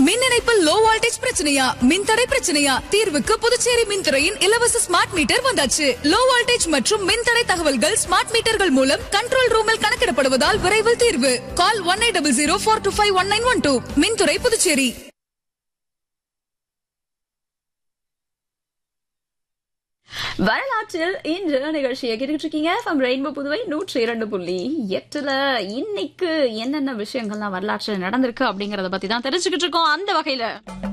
மின் இணைப்பில் low voltage பிரச்சனையா மின்தடை பிரச்சனையா தீர்வுக்கு புதுச்சேரி மின்துறையின் இலவச ஸ்மார்ட் மீட்டர் வந்தாச்சு லோ வோல்டேஜ் மற்றும் மின்தடை தகவல்கள் ஸ்மார்ட் மீட்டர்கள் மூலம் கண்ட்ரோல் ரூமில் கணக்கிடப்படுவதால் விரைவில் தீர்வு call one eight double zero four two five one nine one two மின்துறை புதுச்சேரி வரலாற்றில் இன்று நிகழ்ச்சியை கேட்டுட்டு இருக்கீங்க ஃப்ரம் ரெயின்போ புதுவை நூற்றி இரண்டு புள்ளி எட்டுல இன்னைக்கு என்னென்ன விஷயங்கள்லாம் வரலாற்றில் நடந்திருக்கு அப்படிங்கறத பத்தி தான் தெரிஞ்சுக்கிட்டு இருக்கோம் அந்த வகையில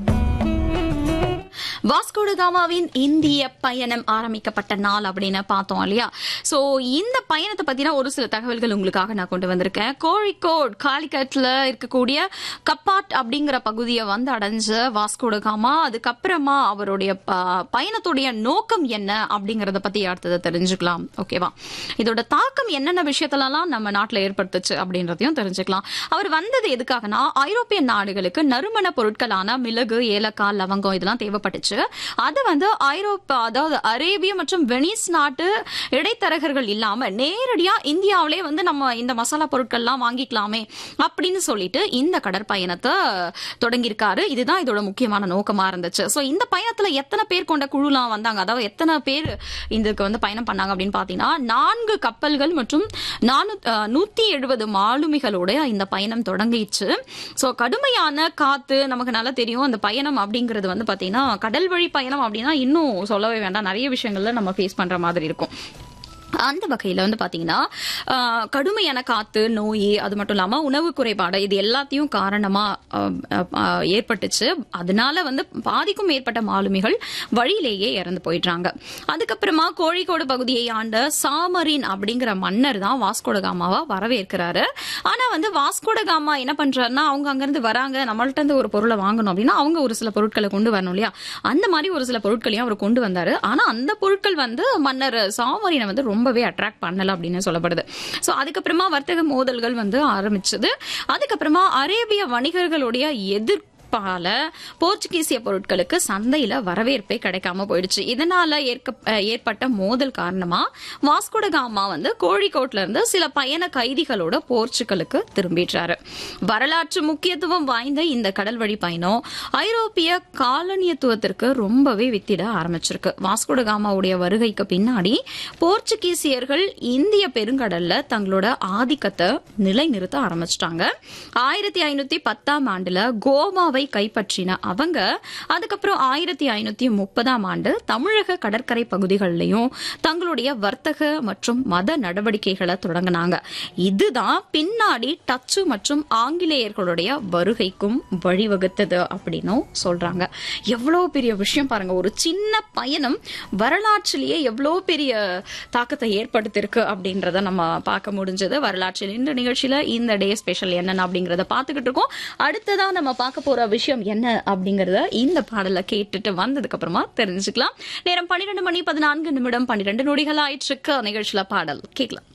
வாஸ்கோட காமாவின் இந்திய பயணம் ஆரம்பிக்கப்பட்ட நாள் அப்படின்னு பார்த்தோம் இல்லையா சோ இந்த பயணத்தை பத்தின ஒரு சில தகவல்கள் உங்களுக்காக நான் கொண்டு வந்திருக்கேன் கோழிக்கோட் காலிக்கட்ல இருக்கக்கூடிய கப்பாட் அப்படிங்கிற பகுதியை வந்து அடைஞ்ச வாஸ்கோட காமா அதுக்கப்புறமா அவருடைய ப- பயணத்துடைய நோக்கம் என்ன அப்படிங்கறத பத்தி அடுத்தது தெரிஞ்சுக்கலாம் ஓகேவா இதோட தாக்கம் என்னென்ன விஷயத்துலலாம் நம்ம நாட்டுல ஏற்படுத்துச்சு அப்படின்றதையும் தெரிஞ்சுக்கலாம் அவர் வந்தது எதுக்காகனா ஐரோப்பிய நாடுகளுக்கு நறுமண பொருட்களான மிளகு ஏலக்காய் லவங்கம் இதெல்லாம் தேவைப்பட்டுச்சு அது வந்து ஐரோப்பா அதாவது அரேபிய மற்றும் வெனிஸ் நாட்டு இடைத்தரகர்கள் இல்லாம நேரடியா இந்தியாவிலே வந்து நம்ம இந்த மசாலா பொருட்கள்லாம் வாங்கிக்கலாமே அப்படின்னு சொல்லிட்டு இந்த கடற்பயணத்தை தொடங்கியிருக்காரு இதுதான் இதோட முக்கியமான நோக்கமா இருந்துச்சு சோ இந்த பயணத்துல எத்தனை பேர் கொண்ட குழுலாம் வந்தாங்க அதாவது எத்தனை பேர் இதுக்கு வந்து பயணம் பண்ணாங்க அப்படின்னு பாத்தீங்கன்னா நான்கு கப்பல்கள் மற்றும் நானூ- அஹ், நூத்தி எழுபது மாலுமிகளோட இந்த பயணம் தொடங்கிச்சு சோ கடுமையான காத்து நமக்கு நல்லா தெரியும் அந்த பயணம் அப்படிங்கிறது வந்து பாத்தீங்கன்னா கடல் வழி பயணம் அப்படின்னா இன்னும் சொல்லவே வேண்டாம் நிறைய விஷயங்கள்ல நம்ம ஃபேஸ் பண்ற மாதிரி இருக்கும் அந்த வகையில வந்து பாத்தீங்கன்னா ஆஹ், கடுமையான காத்து நோய் அது மட்டும் இல்லாம உணவு குறைபாடு இது எல்லாத்தையும் காரணமா ஆஹ், ஆஹ், ஏற்பட்டுச்சு அதனால வந்து பாதிக்கும் மேற்பட்ட மாலுமிகள் வழியிலேயே இறந்து போயிடுறாங்க அதுக்கப்புறமா கோழிக்கோடு பகுதியை ஆண்ட சாமரின் அப்படிங்கிற மன்னர் தான் வாஸ்கோட காமாவா வரவேற்கிறாரு ஆனா வந்து வாஸ்கோட காமா என்ன பண்றாருன்னா அவங்க அங்கிருந்து வராங்க நம்மள்ட்ட இருந்து ஒரு பொருளை வாங்கணும் அப்படின்னா அவங்க ஒரு சில பொருட்களை கொண்டு வரணும் இல்லையா அந்த மாதிரி ஒரு சில பொருட்களையும் அவர் கொண்டு வந்தாரு ஆனா அந்த பொருட்கள் வந்து மன்னர் சாமரினை வந்து ரொம்பவே அட்ராக்ட் பண்ணல அப்படின்னு சொல்லப்படுது சோ அதுக்கப்புறமா வர்த்தக மோதல்கள் வந்து ஆரம்பிச்சது அதுக்கப்புறமா அரேபிய வணிகர்களுடைய எதிர்ப்பால போர்ச்சுகீசிய பொருட்களுக்கு சந்தையில வரவேற்பே கிடைக்காம போயிடுச்சு இதனால ஏற்க அஹ் ஏற்பட்ட மோதல் காரணமா வாஸ்கோட காமா வந்து கோழிக்கோட்ல இருந்து சில பயண கைதிகளோட போர்ச்சுகலுக்கு திரும்பிடுறாரு வரலாற்று முக்கியத்துவம் வாய்ந்த இந்த கடல் வழி பயணம் ஐரோப்பிய காலனியத்துவத்திற்கு ரொம்பவே வித்திட ஆரம்பிச்சிருக்கு வாஸ்கோட காமாவுடைய வருகைக்கு பின்னாடி போர்ச்சுகீசியர்கள் இந்திய பெருங்கடல்ல தங்களோட ஆதிக்கத்தை நிலைநிறுத்த ஆரம்பிச்சிட்டாங்க ஆயிரத்தி ஐநூத்தி பத்தாம் ஆண்டுல கோவாவை கைப்பற்றின அவங்க அதுக்கப்புறம் ஆயிரத்தி ஐநூத்தி முப்பதாம் ஆண்டு தமிழக கடற்கரை பகுதிகளிலையும் தங்களுடைய வர்த்தக மற்றும் மத நடவடிக்கைகளை தொடங்கினாங்க இதுதான் பின்னாடி டச்சு மற்றும் ஆங்கிலேயர்களுடைய வருகைக்கும் வழிவகுத்தது அப்படின்னும் சொல்றாங்க எவ்வளவு பெரிய விஷயம் பாருங்க ஒரு சின்ன பயணம் வரலாற்றிலேயே எவ்வளவு பெரிய தாக்கத்தை ஏற்படுத்தியிருக்கு அப்படின்றத நம்ம பார்க்க முடிஞ்சது வரலாற்றில் இந்த நிகழ்ச்சியில இந்த டே ஸ்பெஷல் என்னென்ன அப்படிங்கறத பார்த்துக்கிட்டு இருக்கோம் அடுத்ததா நம்ம பார்க்க போற விஷயம் என்ன அப்படிங்கறத இந்த பாடலை கேட்டுட்டு வந்ததுக்கு அப்புறமா தெரிஞ்சுக்கலாம் நேரம் பன்னிரெண்டு மணி பதினான்கு நிமிடம் பன்னிரெண்டு நொடிகள் ஆயிட்டு இருக்கு நிகழ்ச்சியில பாடல் கேட்கலாம்